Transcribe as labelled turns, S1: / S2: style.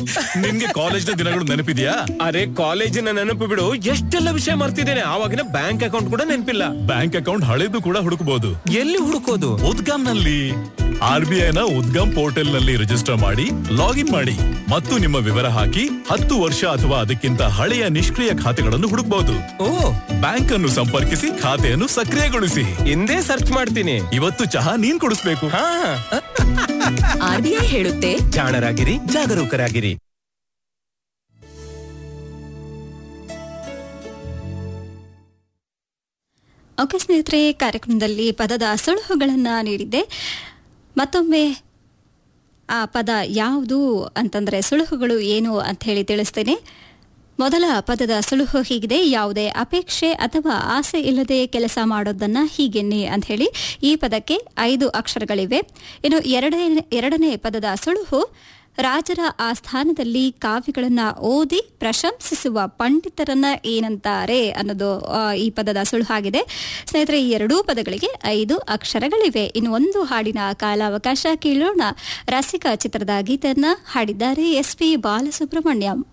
S1: ನಿನ್ಗೆ ಕಾಲೇಜ್ನ ದಿನಗಳು ನೆನಪಿದ್ಯಾ
S2: ಅರೆ ಕಾಲೇಜಿನ ನೆನಪು ಬಿಡು ಎಷ್ಟೆಲ್ಲ ವಿಷಯ ಮರ್ತಿದ್ದೇನೆ ಆವಾಗಿನ ಬ್ಯಾಂಕ್ ಅಕೌಂಟ್ ಕೂಡ ನೆನಪಿಲ್ಲ
S1: ಬ್ಯಾಂಕ್ ಅಕೌಂಟ್ ಹಳೆದು ಕೂಡ ಹುಡುಕಬಹುದು
S2: ಎಲ್ಲಿ ಹುಡುಕೋದು
S1: ಉದ್ಗಮ್ ನಲ್ಲಿ ಆರ್ ಬಿ ಐನ ಉದ್ಗಮ್ ಪೋರ್ಟಲ್ ನಲ್ಲಿ ರಿಜಿಸ್ಟರ್ ಮಾಡಿ ಲಾಗಿನ್ ಮಾಡಿ ಮತ್ತು ನಿಮ್ಮ ವಿವರ ಹಾಕಿ ಹತ್ತು ವರ್ಷ ಅಥವಾ ಅದಕ್ಕಿಂತ ಹಳೆಯ ನಿಷ್ಕ್ರಿಯ ಖಾತೆಗಳನ್ನು ಹುಡುಕಬಹುದು
S2: ಓ
S1: ಬ್ಯಾಂಕ್ ಅನ್ನು ಸಂಪರ್ಕಿಸಿ ಖಾತೆಯನ್ನು ಸಕ್ರಿಯಗೊಳಿಸಿ
S2: ಹಿಂದೆ ಸರ್ಚ್ ಮಾಡ್ತೀನಿ
S1: ಇವತ್ತು ಚಹಾ ನೀನ್ ಕುಡಿಸ್ಬೇಕು
S2: ಹಾ
S3: ಆರ್ಬಿಐ ಹೇಳುತ್ತೆ
S2: ಜಾಣರಾಗಿರಿ ಜಾಗರೂಕರಾಗಿರಿ
S4: ಓಕೆ ಸ್ನೇಹಿತರೆ ಕಾರ್ಯಕ್ರಮದಲ್ಲಿ ಪದದ ಸುಳುಹುಗಳನ್ನು ನೀಡಿದ್ದೆ ಮತ್ತೊಮ್ಮೆ ಆ ಪದ ಯಾವುದು ಅಂತಂದರೆ ಸುಳುಹುಗಳು ಏನು ಅಂತ ಹೇಳಿ ತಿಳಿಸ್ತೇನೆ ಮೊದಲ ಪದದ ಸುಳುಹು ಹೀಗಿದೆ ಯಾವುದೇ ಅಪೇಕ್ಷೆ ಅಥವಾ ಆಸೆ ಇಲ್ಲದೆ ಕೆಲಸ ಮಾಡೋದನ್ನ ಹೀಗೆನ್ನಿ ಅಂತ ಹೇಳಿ ಈ ಪದಕ್ಕೆ ಐದು ಅಕ್ಷರಗಳಿವೆ ಇನ್ನು ಎರಡನೇ ಎರಡನೇ ಪದದ ಸುಳುಹು ರಾಜರ ಆಸ್ಥಾನದಲ್ಲಿ ಕಾವ್ಯಗಳನ್ನ ಓದಿ ಪ್ರಶಂಸಿಸುವ ಪಂಡಿತರನ್ನ ಏನಂತಾರೆ ಅನ್ನೋದು ಆ, ಈ ಪದದ ಸುಳುಹಾಗಿದೆ ಸ್ನೇಹಿತರೆ ಈ ಎರಡೂ ಪದಗಳಿಗೆ ಐದು ಅಕ್ಷರಗಳಿವೆ ಇನ್ನು ಒಂದು ಹಾಡಿನ ಕಾಲಾವಕಾಶ ಕೇಳೋಣ ರಸಿಕ ಚಿತ್ರದ ಗೀತೆಯನ್ನ ಹಾಡಿದ್ದಾರೆ ಎಸ್ ಪಿ ಬಾಲಸುಬ್ರಹ್ಮಣ್ಯಂ